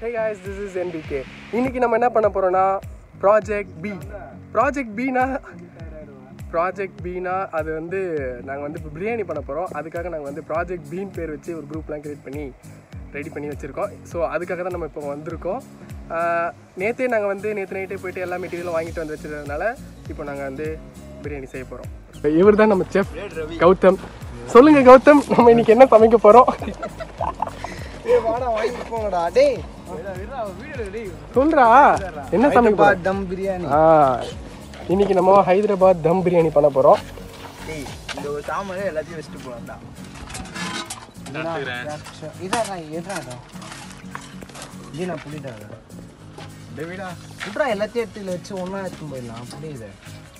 Hey guys this is NBK இன்னைக்கு நம்ம என்ன பண்ண போறோம்னா ப்ராஜெக்ட் பி ப்ராஜெக்ட் பினா ப்ராஜெக்ட் பீனா அது வந்து நாங்கள் வந்து இப்போ பிரியாணி பண்ண போகிறோம் அதுக்காக நாங்கள் வந்து ப்ராஜெக்ட் பீன் பேர் வச்சு ஒரு குரூப்லாம் க்ரியேட் பண்ணி ரெடி பண்ணி வச்சுருக்கோம் ஸோ அதுக்காக தான் நம்ம இப்போ வந்திருக்கோம் நேற்றே நாங்கள் வந்து நேற்று நைட்டே போயிட்டு எல்லா மெட்டீரியலும் வாங்கிட்டு வந்து வச்சிருந்ததுனால இப்போ நாங்கள் வந்து பிரியாணி செய்ய போகிறோம் இவர் தான் நம்ம செஃப் கௌதம் சொல்லுங்கள் கௌதம் நம்ம இன்னைக்கு என்ன சமைக்க போகிறோம் வாடா வாங்கி போங்கடா டேய் சொல்றா என்ன சமைக்க போறோம்? தம் பிரியாணி ஆ இன்னைக்கு நம்ம ஹைதராபாத் தம் பிரியாணி பண்ண போகிறோம் டேய் இந்த ஒரு சாமான் எல்லாத்தையும் வச்சுட்டு போகலாம்டா இதாடா எதாடா தீனா புளிடா டேவிடா புட்ரா எல்லாத்தையும் எடுத்து இதுல வச்சு ஒன்றா எடுத்து போயிடலாம் அப்படியே இது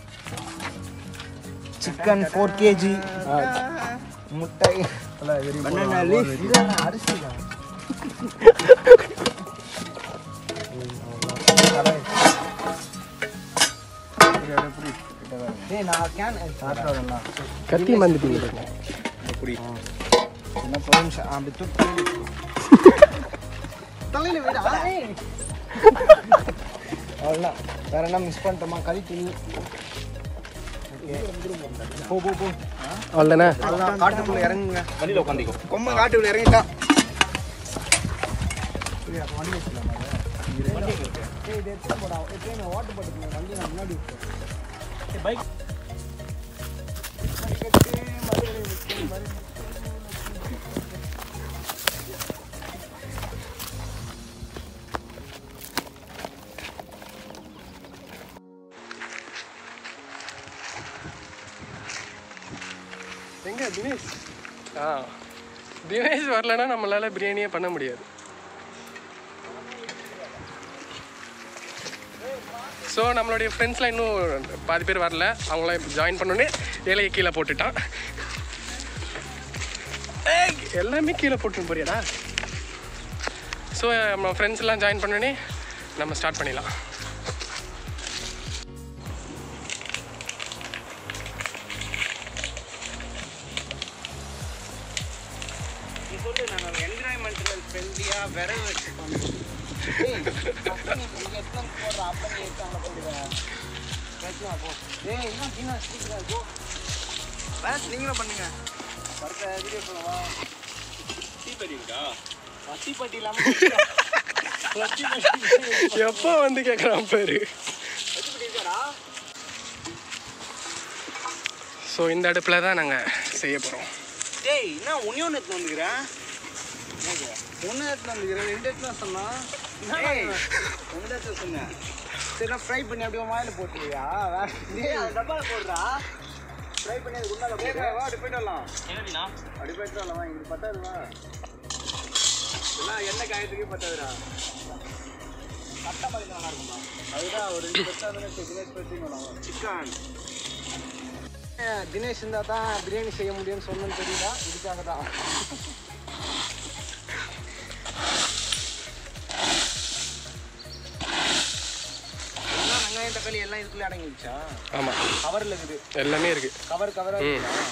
சிக்கன் ஃபோர் கேஜி முட்டை banana leaf. இதாடா அரிசி தான் டேய் நான் கேன் சாப்பிட்றதா கத்தி மந்துட்டீங்க என்ன ஒரு நிமிஷம் அப்படி தூக்கி தலையில விடா அவ்வளோதான் வேற என்ன மிஸ் பண்ணிட்டோமா களி துணி போ போ போ அவ்வளோதானே அவ்வளோதான் காட்டுக்குள்ள இறங்குங்க வண்டியில் உட்காந்துக்கோ கொம்ப காட்டுக்குள்ள இறங்கிட்டான் வண்டி வச்சுக்கலாமா இது எடுத்து போடா ட்ரெயின் ஓட்டு போட்டு வண்டி நான் முன்னாடி பைக் எங்க தினேஷ் ஆ தினேஷ் வரலன்னா நம்மளால பிரியாணியே பண்ண முடியாது ஸோ நம்மளுடைய ஃப்ரெண்ட்ஸ்லாம் இன்னும் பாதி பேர் வரல அவங்களாம் ஜாயின் பண்ணோன்னே இலையை கீழே போட்டுட்டான் ஏய், எல்லாமே கீழே போட்டு போறியாடா ஸோ நம்ம ஃப்ரெண்ட்ஸ் எல்லாம் ஜாயின் பண்ணோன்னே நம்ம ஸ்டார்ட் பண்ணிடலாம் சொல்லு நாங்கள் என்விரான்மெண்டல் ஃப்ரெண்ட்லியாக விரல் வச்சு பண்ணுறோம் போடுற அப்போ நீ எடுத்து அங்கே போடுவேன் போ ஏய் என்ன தீனா சீக்கிரம் போ வேலை நீங்களும் பண்ணுங்க அடுத்த வீடியோ போகவா தீப்பெட்டி இருக்கா தீப்பெட்டி இல்லாமல் எப்போ வந்து கேட்குறான் பேரு தீப்பெட்டி இருக்காடா ஸோ இந்த அடுப்பில் தான் நாங்கள் செய்ய போகிறோம் டேய் என்ன ஒன்னே ஒன்று எடுத்து வந்துக்கிறேன் ஒன்று எடுத்து வந்துக்கிறேன் ரெண்டு எடுத்து சொன்னா ஒன்று எடுத்து சொன்னேன் சரி ஃப்ரை பண்ணி அப்படியே வாயில் போட்டுருவியா டப்பாவில் போடுறா ஃப்ரை பண்ணி அதுக்கு உண்டால போடுறா வா அப்படி போயிட்டு வரலாம் அப்படி போயிட்டு வரலாம் வா இங்கே பத்தாதுவா எல்லாம் எண்ணெய் காயத்துக்கே பத்தாதுடா கட்ட மாதிரி நல்லா இருக்குமா அதுதான் ஒரு ரெண்டு பத்தாதுன்னு தினேஷ் பற்றி சிக்கன் தினேஷ் இருந்தால் தான் பிரியாணி செய்ய முடியும்னு சொன்னேன்னு தெரியுதா இதுக்காக தான் எல்லாம் வெங்காயம் தக்காளி எல்லாம் இதுக்குள்ளே அடங்கிடுச்சா ஆமாம் கவரில் இருக்குது எல்லாமே இருக்குது கவர் கவராக ம். இருக்குதா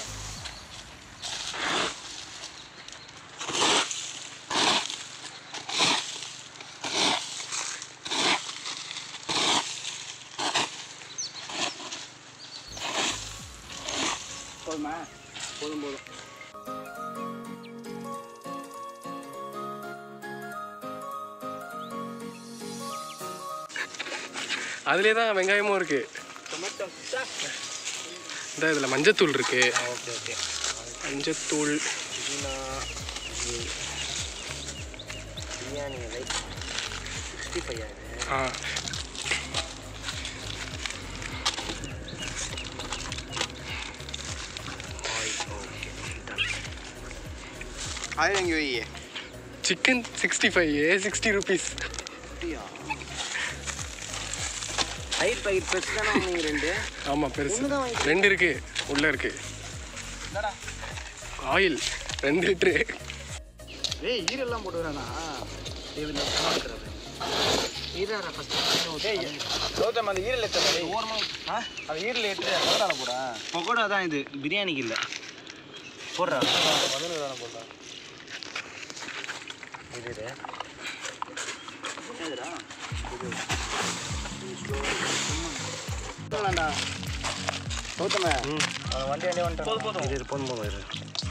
போதுமா போதும் போதும் அதுலேயே தான் வெங்காயமும் இருக்குது டொமேட்டோ இந்த இதில் மஞ்சத்தூள் இருக்குது ஓகே ஓகே மஞ்சத்தூள் புதினா பிரியாணி லைக் சிக்ஸ்டி ஃபைவ் ஆ அது எங்கே வை chicken sixty five sixty rupees அப்படியா தயிர் பாக்கெட் பெருசு தானே வாங்குவீங்க ரெண்டு ஆமாம் பெருசு ஒண்ணுதான் வாங்கி- ரெண்டு இருக்குது உள்ளே இருக்குது என்னடா ஆயில் ரெண்டு லிட்ரு ஏய் ஈரெல்லாம் போட்டு வரேனா தேவையில்லை சமாளிக்கிறது ஈரா ஃபஸ்ட்டு டேய் கௌதம் அந்த ஈரல் எடுத்து ஓரமாக ஆ அந்த ஈரல் எடுத்து பகோடால போடா பகோடா தான் இது பிரியாணிக்கு இல்லை போடுறா பதினு தானே போடுறா இது வேண்டாம்டா கௌதமே வண்டி வண்டி வந்துட்டு போதும் போதும் இது போதும் போதும் இது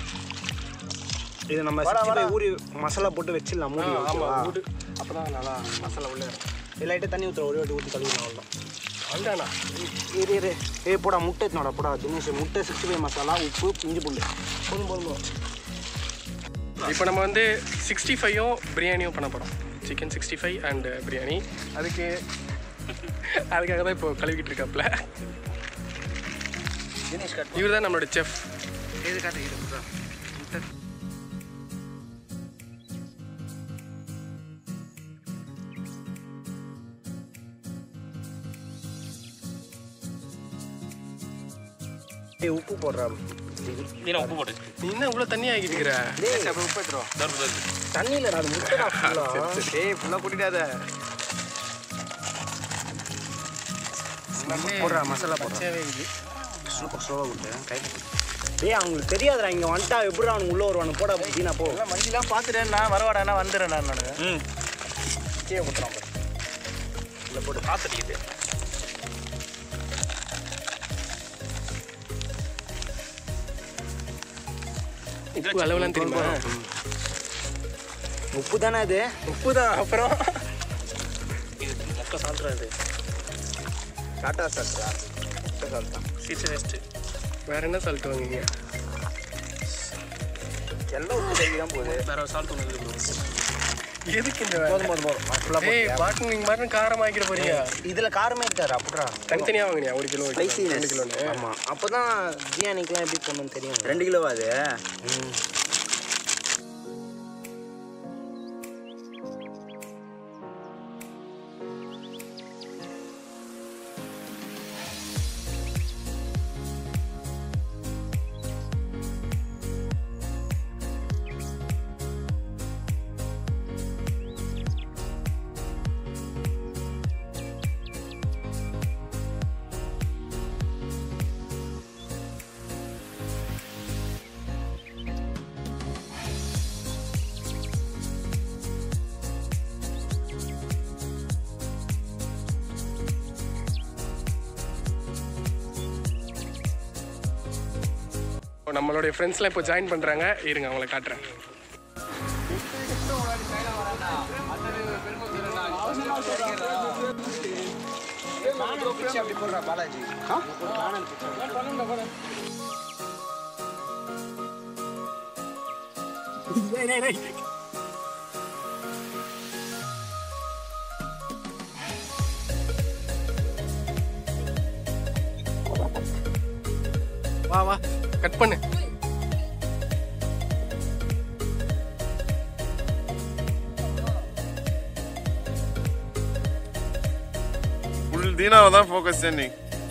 இது நம்ம சிக்ஸ்டி ஃபைவ் ஊறி மசாலா போட்டு வச்சிடலாம் மூடி ஆமாம் ஓகேவா வீடு அப்போ தான் நல்லா மசாலா உள்ள இது லைட்டாக தண்ணி ஊற்றுற ஒரே வாட்டி ஊற்றி கழுவிடலாம் அவ்வளோதான் அண்டாண்ணா இரு இரு ஏ போடா முட்டை எடுத்துனோட போடா தினேஷ் முட்டை சிக்ஸ்டி ஃபைவ் மசாலா உப்பு இஞ்சி பூண்டு போதும் போதும் போதும் இப்போ நம்ம வந்து சிக்ஸ்டி ஃபைவும் பிரியாணியும் பண்ண போகிறோம் chicken sixty five and biryani அதுக்கு அதுக்காக தான் இப்போ கழுவிக்கிட்டு இருக்காப்புல தினேஷ் கட் இவர் தான் நம்மளோட செஃப் எது காட்டு இது முட்டை முட்டை ஏய் உப்பு போடுறா நீ உப்பு போட்டு நீ என்ன இவ்வளோ தண்ணி ஆகிட்டு இருக்கிற டேய் அப்போ உப்பு எடுத்துரும் தர்பு தர்பு தண்ணியில் அது முட்டைடா ஃபுல்லாக ஏய் ஃபுல்லாக கூட்டிடாத போடுறா மசாலா போடுறா பச்சையாவே இருக்குது சூப்பர் ஸ்லோவாக விட்டு கை டேய் அவங்களுக்கு தெரியாதுடா இங்கே வந்துட்டா எப்படி அவனுக்கு உள்ள வருவானு போடா தீனா போ மஞ்சிலாம் பார்த்துட்டேன் நான் வரவாடானா வந்துடுறேன் நான் ம் கீழே கொடுத்துறான் பாரு இல்லை போட்டு பார்த்துட்டு உப்பு அளவுலாம் தெரியுமா உப்பு தானே அது உப்பு தான் அப்புறம் இது மொக்க சாப்பிட்றா இது டாட்டா சால்ட்டா சால்ட்டா சீச்சு வேஸ்ட்டு வேற என்ன சால்ட் வாங்குவீங்க எல்லாம் உப்பு கை தான் போகுது வேற ஒரு சால்ட் ஒன்று இருக்குது எதுக்கு இந்த போதும் போதும் போதும் ஃபுல்லாக ஏய் பாட்டு நீங்கள் மாதிரி காரம் ஆக்கிட போறீங்க இதில் காரமே இருக்காரு அப்படிடா தனித்தனியாக வாங்குனியா ஒரு கிலோ ரெண்டு கிலோன்னு ஆமாம் அப்போ தான் பிரியாணிக்கெலாம் எப்படி பண்ணணும்னு தெரியும் ரெண்டு கிலோவா அது இப்போ நம்மளுடைய ஃப்ரெண்ட்ஸ்லாம் இப்போ ஜாயின் பண்ணுறாங்க இருங்க அவங்கள காட்டுறேன் அப்படி போடுறா பாலாஜி வா வா கட் பண்ணு ஃபுல் தீனாவை தான் ஃபோக்கஸ் நீ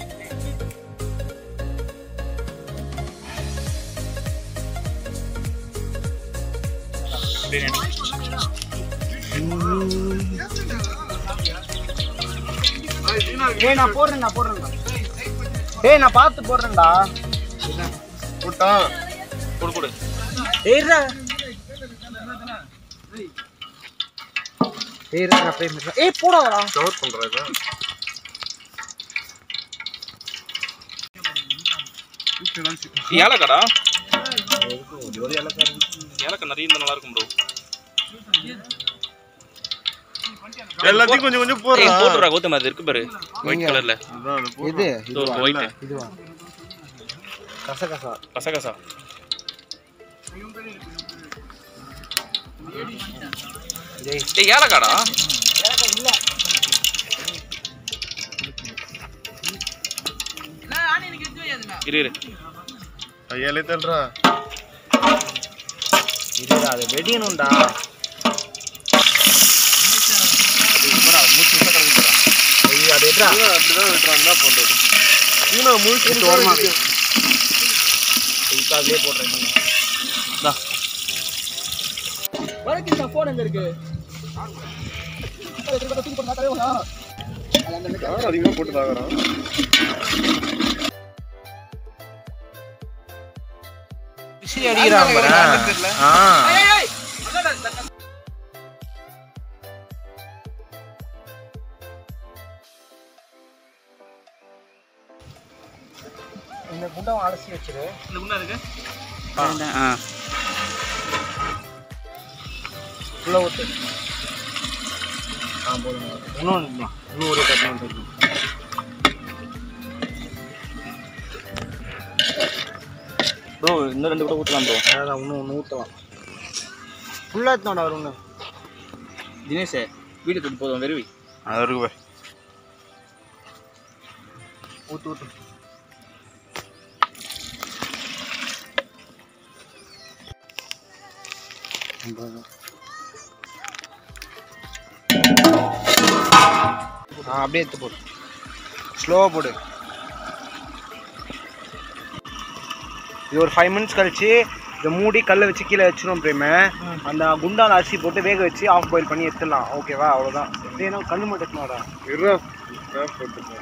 ஏய் நான் போடுறேன் நான் போடுறேன்டா ஏய் நான் பார்த்து போடுறேன்டா போட்டான் கொடு கொடு ஏய்ரா ஏய்ரா நான் போய் மிட்றேன் ஏய் போடாதடா கவர் பண்றாங்க ஏலக்காடா ஏலக்காய் நிறைய இருந்தால் நல்லா இருக்கும் ப்ரோ எல்லாத்தையும் கொஞ்சம் கொஞ்சம் போடுறா போடுறா போட்டுறா கௌதம் அது இருக்கு பாரு ஒயிட் கலர்ல அதான் அது போடுறா. இது ஒயிட் இதுவா கசகசா கசகசா ஜெய் ஏய் ஏலக்காடா இரு இரு கையாலே தள்ளுறா இதுடா அது வெடியணும்டா ஐயோ அது எட்ரா தீனா அப்படிதான் விட்டுறான் என்ன பண்றது தீனா முழுக்க ஓரமா ஓரமாக இப்போ அப்படியே போடுறேன் நீ தா யார் அதிகமாக போட்டு தாக்குறான் விசிறி அடிக்கிறான் பாரு. ஆ இந்த குண்டாவை அலசி வச்சிரு இந்த குண்டா இருக்கு ஆ உள்ள ஊத்து ஆ போதும் இன்னொன்று இன்னும் ஒரு கட்டி வந்துருக்கு ப்ரோ இன்னும் ரெண்டு கூட ஊற்றலாம் ப்ரோ அதான் இன்னும் ஒன்று ஊற்றலாம் ஃபுல்லாக எடுத்துனோட வரும் ஒன்று தினேஷ் வீடு தூக்கி போதும் வெறுவி அது இருக்கு ஊற்று ஊற்று ஆ அப்படியே எடுத்து போடு ஸ்லோவாக போடு இது ஒரு ஃபைவ் மினிட்ஸ் கழிச்சு இதை மூடி கல்லை வச்சு கீழே வச்சிரும் பிரேம அந்த குண்டான அரிசி போட்டு வேக வச்சு ஆஃப் பாயில் பண்ணி எடுத்துடலாம் ஓகேவா அவ்வளோதான் ஏன்னா கல் மட்டும் எடுத்துனாடா இருடா போட்டுப்போம்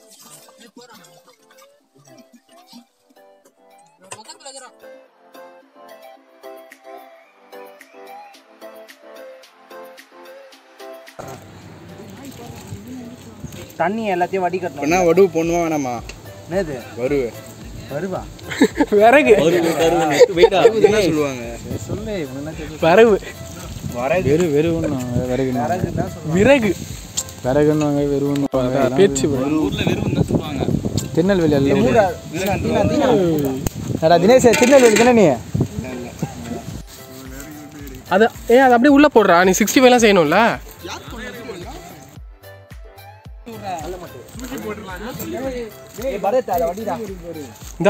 தண்ணி எல்லாத்தையும் வடிகட்டணும் என்ன வடுவு பொண்ணுவா வேணாமா என்னது வருவு வருவா விறகு என்ன சொல்லுவாங்க சொல்லு வரவு வெறு வெறுவண்ணா விறகுன்னு விறகு தான் சொல்லுவாங்க விறகு விறகுன்னுவாங்க வெறுவன்னு பேச்சு ஊரில் வெறும் தான் சொல்லுவாங்க திருநெல்வேலி எல்லாம் மூடா தீனா தீனா தீனா அடா தினேஷ் திருநெல்வேலி தானே நீ அது ஏன் அது அப்படியே உள்ள போடுறா நீ சிக்ஸ்டி ஃபைவ்லாம் செய்யணும்ல ஏய் பரத் அத வடிடா இந்தா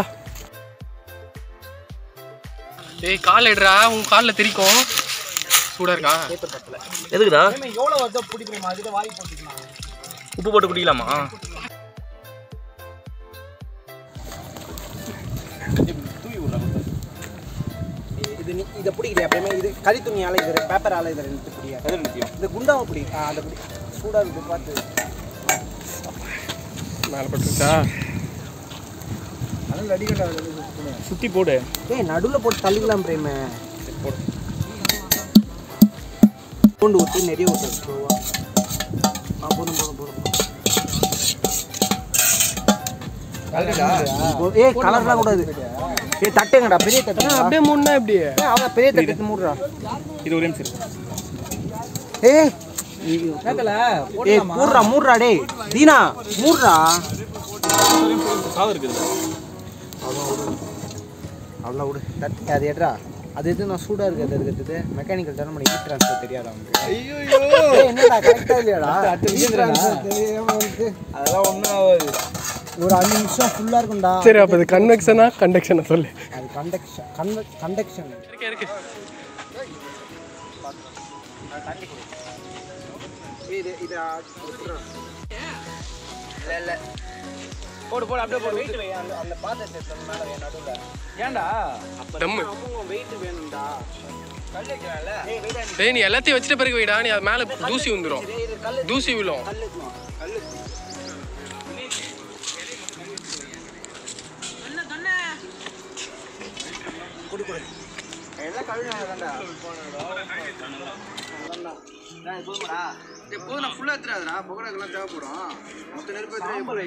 ஏய் கால் எடுறா உன் காலில் தெரிக்கும் சூடா இருக்கா எதுக்குடா ஏமே எவ்வளவு வருதோ பிடிக்கிறோம் அதுக்கு வாய் போட்டுக்கலாம் உப்பு போட்டு குடிக்கலாமா இது நீ இதை பிடிக்கலையா எப்பயுமே இது கறி துணியால இது பேப்பரால இதை ரெண்டு பிடியா இந்த குண்டாவை பிடி ஆ அதை பிடி சூடா இருக்கு பார்த்து மேலே பட்டுருச்சா அதனால அடிக்கண்டா சுற்றி போடு ஏய் நடுவில் போட்டு தள்ளிக்கலாம் பிரேம பூண்டு ஊற்றி நிறைய ஊற்று ஸ்லோவா ஆ போதும் போதும் போதும் ஏய் கலர்லாம் கூடாது ஏய் தட்டுங்கடா பெரிய தட்டு அப்படியே மூணுனா எப்படி அவங்க பெரிய தட்டு எடுத்து மூடுறா இது ஒரு நிமிஷம் இருக்கு. ஏய் ஏய் மூடுறா மூடுறா டேய் தீனா மூடுறா சாவு இருக்குது அவ்வளோ விடு தட்டு அது எடுறா அது எது நான் சூடாக இருக்குது அது இருக்கிறது மெக்கானிக்கல் தரம் பண்ணி ஹீட் ட்ரான்ஸ்ஃபர் தெரியாதா அவனுக்கு என்னடா கரெக்டாக இல்லையாடா heat transfer தெரியாம இருக்கு. அதெல்லாம் ஒன்றும் ஆகாது ஒரு அஞ்சு நிமிஷம் ஃபுல்லாக இருக்கும்டா சரி அப்போ இது கன்வெக்ஷனா கண்டக்ஷனா சொல்லு அது கண்டக்ஷன் கன்வெ கண்டக்ஷன் இருக்கு இருக்கு இது இது இல்லை இல்லை போடு போடு அப்படியே போடு வெயிட் வை அந்த அந்த பாத்திரத்தை மேலே வை நடுவில் ஏன்டா தம்மு அவங்க வெயிட் வேணும்டா கல் வைக்கிறான்ல ஏய் வெயிட் டேய் நீ எல்லாத்தையும் வச்சிட்ட பிறகு வைடா நீ அது மேலே தூசி வந்துடும் இது கல் தூசி விழும் கல் இருக்கணும் கல் குடு குடு எல்லாம் கழுவி தான்டா போதும் ஃபுல்லாக எடுத்துறாதுடா புகழக்கெல்லாம் தேவைப்படும் மொத்த நெருப்பு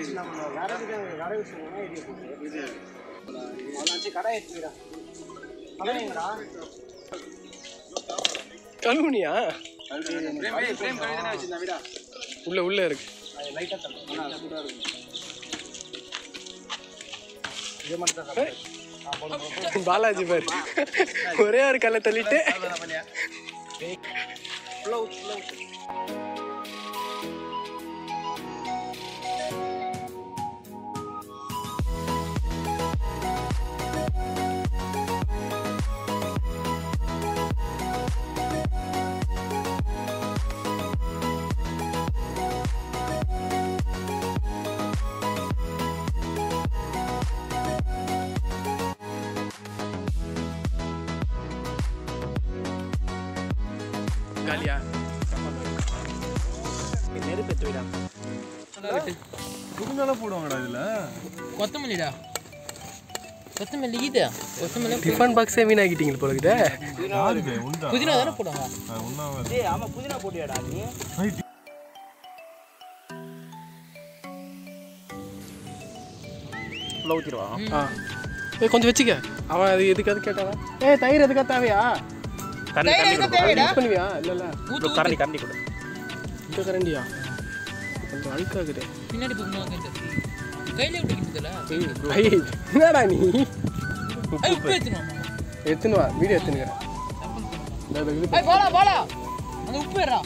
இது அவ்வளோ கடை எடுத்துக்கிறா கடைங்களா கழுவுனியா பிரேம் பிரேம் கழுவி தானே வச்சிருந்தா விடா உள்ள உள்ள இருக்கு அது லைட்டாக தரணும் ஆனால் சூடாக இருக்கும் இது மட்டும் தான் பாலாஜி பாரு ஒரே ஒரு கல்லை தள்ளிட்டு ஃபுல்லாக ஊற்று ஃபுல்லாக ஊற்று காலியா நெருப்பு எடுத்து விடா புதுமெல்லாம் போடுவாங்கடா இதில் கொத்தமல்லிடா கொத்தமல்லி இது கொத்தமல்லி டிஃபன் பாக்ஸே வீணாக்கிட்டீங்க போல கிட்ட யாருக்கு உண்டா புதினா தானே போடுவாங்க ஒன்றாவது ஏய் ஆமாம் புதினா போட்டியாடா நீ ஃபுல்லாக ஊற்றிடுவா ஆ ஏய் கொஞ்சம் வச்சுக்க அவன் அது எதுக்காவது கேட்டானா ஏய் தயிர் எதுக்கா தேவையா கரண்டி கரண்டி கொடு தேவைடா யூஸ் பண்ணுவியா இல்லை இல்லை bro, கரண்டி கரண்டி கொடு இந்த கரண்டியா கொஞ்சம் அழுக்காகுது பின்னாடி போகணும் கையில விட்டுக்கிட்டதுல ஐய் என்னடா நீ ஐய் உப்பு ஏற்றணும் எடுத்துன்னு வா வீடியோ எடுத்துனுக்கிறேன் இந்த இது ஐய் போலா போலா அந்த உப்பு ஏறா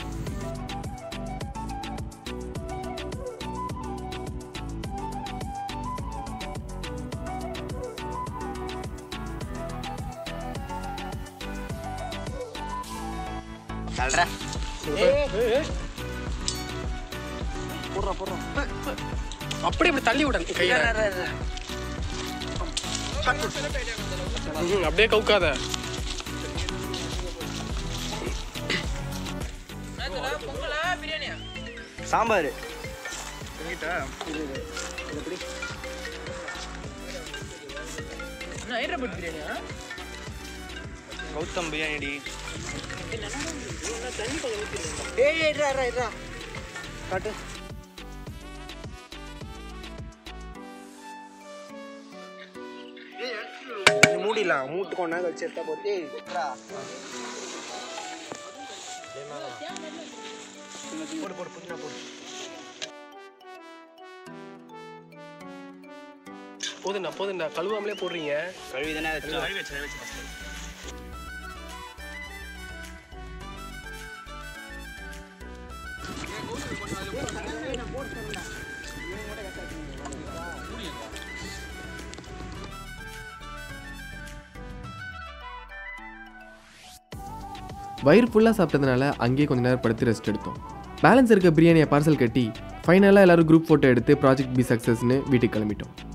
சொல்கிறேன் அப்படியே இப்படி தள்ளி விட கையில ம், அப்படியே கவுக்காத பொங்கலா பிரியாணியா சாம்பார் என்ன ஹைதராபாத் பிரியாணியா கௌதம் பிரியாணி ஏய் இருடா இருடா இருடா காட்டு இது மூடிடலாம் மூட்டு கொண்டா கழிச்சு எடுத்தா போட்டு ஏய், இருடா. போடு போடு புதினா போடு போதுண்டா போதுண்டா கழுவாமலே போடுறீங்க கழுவி தானே வச்சோம் கழுவி வச்சு கழுவி வச்சு first. வயிறு ஃபுல்லாக சாப்பிட்டதுனால அங்கேயே கொஞ்ச நேரம் படுத்து ரெஸ்ட் எடுத்தோம் பேலன்ஸ் இருக்க பிரியாணியை பார்சல் கட்டி ஃபைனலாக எல்லாரும் குரூப் ஃபோட்டோ எடுத்து ப்ராஜெக்ட் பி சக்ஸஸ்னு வீட்டுக்கு கிளம்பிட்டோம்